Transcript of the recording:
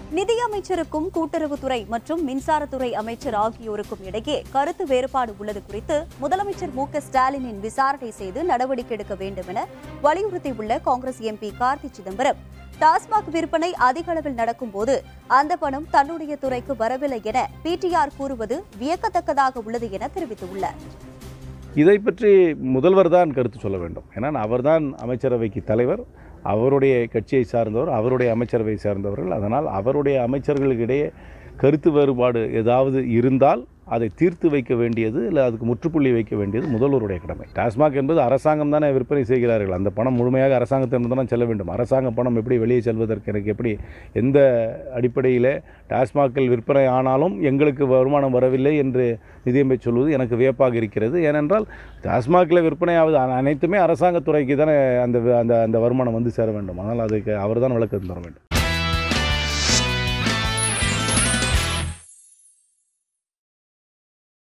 நிதியமைச்சருக்கும் கூட்டுறவுத்துறை மற்றும் மின்சாரத்துறை அமைச்சர் ஆகியோருக்கும் இடையே கருத்து வேறுபாடு உள்ளது குறித்து முதலமைச்சர் மு க ஸ்டாலினின் விசாரணை செய்து நடவடிக்கை எடுக்க வேண்டும் என வலியுறுத்தியுள்ள காங்கிரஸ் எம்பி கார்த்தி சிதம்பரம் டாஸ்மாக் விற்பனை அதிக அளவில் நடக்கும்போது அந்த பணம் தன்னுடைய துறைக்கு வரவில்லை என பிடிஆர் கூறுவது வியக்கத்தக்கதாக உள்ளது என தெரிவித்துள்ளார் இதை பற்றி முதல்வர் தான் கருத்து சொல்ல வேண்டும் ஏன்னா அவர்தான் அமைச்சரவைக்கு தலைவர் அவருடைய கட்சியை சார்ந்தவர் அவருடைய அமைச்சரவை சார்ந்தவர்கள் அதனால் அவருடைய அமைச்சர்களுக்கிடையே கருத்து வேறுபாடு ஏதாவது இருந்தால் அதை தீர்த்து வைக்க வேண்டியது இல்லை அதுக்கு முற்றுப்புள்ளி வைக்க வேண்டியது முதல்வருடைய கடமை டாஸ்மாக் என்பது அரசாங்கம் தானே விற்பனை செய்கிறார்கள் அந்த பணம் முழுமையாக அரசாங்கத்திடம் தான் செல்ல வேண்டும் அரசாங்க பணம் எப்படி வெளியே செல்வதற்கு எனக்கு எப்படி எந்த அடிப்படையில் டாஸ்மாகில் விற்பனை ஆனாலும் எங்களுக்கு வருமானம் வரவில்லை என்று நிதியமைச்சர் சொல்வது எனக்கு வியப்பாக இருக்கிறது ஏனென்றால் டாஸ்மாகில் விற்பனையாவது அன- அனைத்துமே அரசாங்கத்துறைக்கு தானே அந்த அந்த அந்த வருமானம் வந்து சேர வேண்டும் அதனால் அதுக்கு அவர் தான் விளக்கம் தர வேண்டும்